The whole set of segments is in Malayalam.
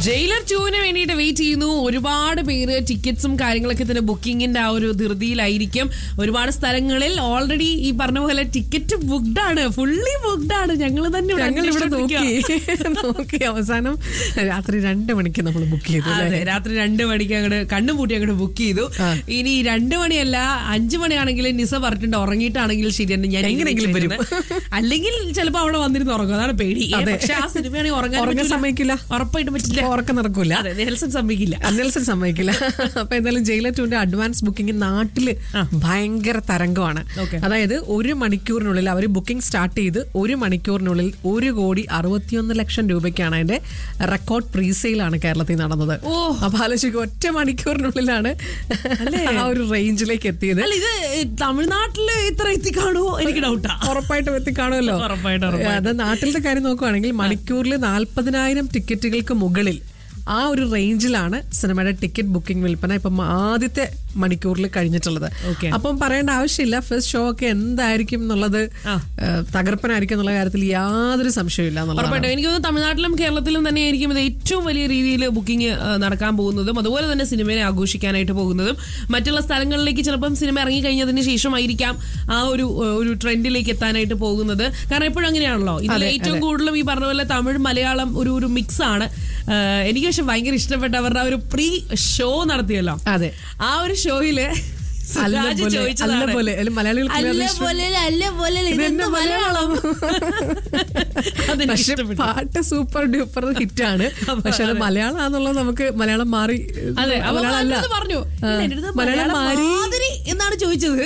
ജയിലർ ടൂവിന് വേണ്ടിയിട്ട് വെയിറ്റ് ചെയ്യുന്നു ഒരുപാട് പേര് ടിക്കറ്റ്സും കാര്യങ്ങളൊക്കെ തന്നെ ബുക്കിങ്ങിന്റെ ആ ഒരു ധൃതിയിലായിരിക്കും ഒരുപാട് സ്ഥലങ്ങളിൽ ഓൾറെഡി ഈ പറഞ്ഞ പോലെ ടിക്കറ്റ് ബുക്ക്ഡ് ആണ് ഫുള്ളി ബുക്ക്ഡ് ആണ് ഞങ്ങൾ തന്നെ ഇവിടെ ഞങ്ങൾ ഇവിടെ നോക്കി അന്വേഷിച്ചുകൊണ്ടിരിക്കുകയാ. നോക്കി അവസാനം രാത്രി രണ്ട് മണിക്ക് നമ്മൾ ബുക്ക് ചെയ്തു അല്ലേ? അതെ രാത്രി രണ്ട് മണിക്ക് അങ്ങോട്ട് കണ്ണും പൂട്ടി അങ്ങോട്ട് ബുക്ക് ചെയ്തു ആ. ഇനി രണ്ട് മണിയല്ല അഞ്ചു മണിയാണെങ്കിൽ നിസ പറഞ്ഞിട്ട് ഉറങ്ങിയിട്ടാണെങ്കിൽ ശരി തന്നെ ഞാൻ എങ്ങനെയെങ്കിലും വരും. അല്ലെങ്കിൽ ചിലപ്പോ അവിടെ വന്നിരുന്ന് ഉറങ്ങും അതാണ് പേടി അതെ. പക്ഷെ ആ സിനിമയാണെങ്കിൽ ഉറങ്ങാൻ ഉറങ്ങാൻ പറ്റൂല. സമ്മതിക്കില്ല. ഉറപ്പായിട്ടും പറ്റില്ല ഉറക്കം നടക്കൂല അതെ നെൽസൺ സമ്മതിക്കില്ല അന്നൽസൺ സമ്മതിക്കില്ല അപ്പൊ എന്തായാലും ജയിലർ ടൂന്റെ അഡ്വാൻസ് ബുക്കിംഗ് നാട്ടില് ഭയങ്കര തരംഗമാണ് Okay. അതായത് ഒരു മണിക്കൂറിനുള്ളിൽ അവർ ബുക്കിംഗ് സ്റ്റാർട്ട് ചെയ്ത് ഒരു മണിക്കൂറിനുള്ളിൽ ഒരു കോടി അറുപത്തിയൊന്ന് ലക്ഷം രൂപയ്ക്കാണ് അതിന്റെ റെക്കോർഡ് പ്രീസെയിലാണ് കേരളത്തിൽ നടന്നത് ഓ. അപ്പൊ ആലോചിക്കുക ഒറ്റ മണിക്കൂറിനുള്ളിലാണ് ആ ഒരു റേഞ്ചിലേക്ക് എത്തിയത് അല്ല ഇത് തമിഴ്നാട്ടില് ഇത്ര എത്തിക്കാണോ എനിക്ക് ഡൗട്ടാ ഉറപ്പായിട്ടും എത്തിക്കാണുമല്ലോ ഉറപ്പായിട്ടും, ഉറപ്പായിട്ടും. അത് നാട്ടിലത്തെ കാര്യം നോക്കുവാണെങ്കിൽ മണിക്കൂറിൽ നാൽപ്പതിനായിരം ടിക്കറ്റുകൾക്ക് മുകളിൽ ആ ഒരു റേഞ്ചിലാണ് സിനിമയുടെ ടിക്കറ്റ് ബുക്കിംഗ് വിൽപ്പന ഇപ്പം ആദ്യത്തെ മണിക്കൂറിൽ കഴിഞ്ഞിട്ടുള്ളത് Okay. അപ്പം പറയേണ്ട ആവശ്യമില്ല ഫസ്റ്റ് ഷോ ഒക്കെ എന്തായിരിക്കും എന്നുള്ളത് ആ. ഏഹ്, തകർപ്പനായിരിക്കും എന്നുള്ള കാര്യത്തിൽ യാതൊരു സംശയമില്ല എന്നുള്ളതാണ് ഉറപ്പായിട്ടും എനിക്ക് തോന്നുന്നു തമിഴ്നാട്ടിലും കേരളത്തിലും തന്നെ ആയിരിക്കും ഇത് ഏറ്റവും വലിയ രീതിയിൽ ബുക്കിംഗ് നടക്കാൻ പോകുന്നതും അതുപോലെ തന്നെ സിനിമയെ ആഘോഷിക്കാനായിട്ട് പോകുന്നതും മറ്റുള്ള സ്ഥലങ്ങളിലേക്ക് ചിലപ്പം സിനിമ ഇറങ്ങി കഴിഞ്ഞതിന് ശേഷമായിരിക്കാം ആ ഒരു ഏഹ്, ഒരു ട്രെൻഡിലേക്ക് എത്താനായിട്ട് പോകുന്നത് കാരണം എപ്പോഴും അങ്ങനെയാണല്ലോ ഇതിൽ അതെ, ഏറ്റവും അതെ. കൂടുതലും ഈ പറഞ്ഞ പോലെ തമിഴ് മലയാളം ഒരു ഒരു മിക്സ് ആണ് ഏഹ്, എനിക്ക് പക്ഷെ ഭയങ്കര ഇഷ്ടപ്പെട്ട അവരുടെ ആ ഒരു പ്രീ ഷോ നടത്തിയല്ലോ അതെ ആ ഒരു ഷോയില് അല്ല സുരാജ് പോലെ ചോദിച്ചതാണ്. അല്ല പോലെ അല്ല മലയാളികൾക്ക് അല്ല വേറെ ഇഷ്ടം- പോലെ അല്ല പോലെ ഇതെന്ത് ഇതെന്ത് മലയാളം അതെനിക്ക് പക്ഷെ ഇഷ്ടപ്പെട്ടു പാട്ട് സൂപ്പർ ഡ്യൂപ്പർ ഹിറ്റാണ് അപ്പൊ പക്ഷെ അത് അതെ. മലയാളം ആണെന്നുള്ളത് നമുക്ക് മലയാളം മാറി അതെ അപ്പൊ മലയാളം അല്ല മലയാളം പറഞ്ഞു ആ, ഇല്ല, എൻ്റെ അടുത്ത് മലയാളം മലയാളം മാറി മാതിരി എന്നാണ് ചോദിച്ചത്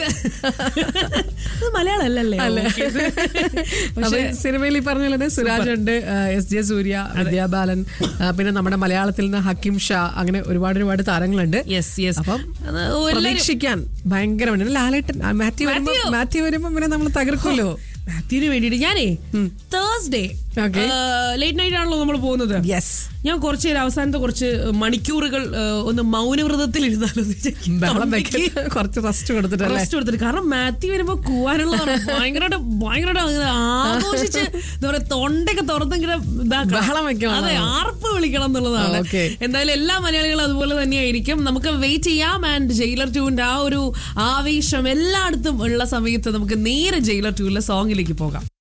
അത് മലയാളം അല്ലല്ലേ അല്ല ഓക്കേ. അപ്പൊ പക്ഷേ സിനിമയിൽ ഈ പറഞ്ഞ പോലെ തന്നെ സുരാജ് ഉണ്ട് എസ് ജെ സൂര്യ വിദ്യാബാലൻ ആ, പിന്നെ നമ്മുടെ മലയാളത്തിൽ നിന്ന് ഹക്കിം ഷാ അങ്ങനെ ഒരുപാട് ഒരുപാട് താരങ്ങളുണ്ട് യെസ് യെസ് അപ്പം അത് എല്ലാവരും പ്രതീക്ഷിക്കാൻ ഭയങ്കരമാണ് ലാലേട്ടൻ ആ, മാത്യു വരുമ്പോ മാത്യു. മാത്യു വരുമ്പോ പിന്നെ നമ്മൾ തകർക്കുമല്ലോ മാത്യുവിന് വേണ്ടിയിട്ട് ഞാനേ തേഴ്സ്ഡേ Okay. ലേറ്റ് നൈറ്റ് ആണല്ലോ നമ്മൾ പോകുന്നത് യെസ് ഞാൻ കുറച്ച് നേരം അവസാനത്തെ കുറച്ച് മണിക്കൂറുകൾ ആ, ഒന്ന് മൗനവ്രതത്തിൽ ഇരുന്നാലോ എന്ന് വിചാരിക്കും. ബഹളം തൊണ്ടയ്ക്ക് വെക്കാൻ കുറച്ച് റെസ്റ്റ് കൊടുത്തിട്ടല്ലേ റെസ്റ്റ് കൊടുത്തിട്ട് കാരണം മാത്യു വരുമ്പോ കൂവാനുള്ളതാണ് ഭയങ്കരമായിട്ട് ഭയങ്കരമായിട്ട് അങ്ങനെ ആഘോഷിച്ച് എന്താ പറയാ തൊണ്ടയൊക്കെ തുറന്നിങ്ങനെ ഇതാക്കണം. ബഹളം വെക്കണം. അതെ ആർപ്പ് വിളിക്കണം എന്നുള്ളതാണ് ആ, okay. എന്തായാലും എല്ലാ മലയാളികളും അതുപോലെ തന്നെയായിരിക്കും നമുക്ക് വെയിറ്റ് ചെയ്യാം ആൻഡ് ജയിലർ ടൂവിന്റെ ആ ഒരു ആവേശം എല്ലായിടത്തും ഉള്ള സമയത്ത് നമുക്ക് നേരെ ജയിലർ ടൂവിലെ സോങ്ങിലേക്ക് പോകാം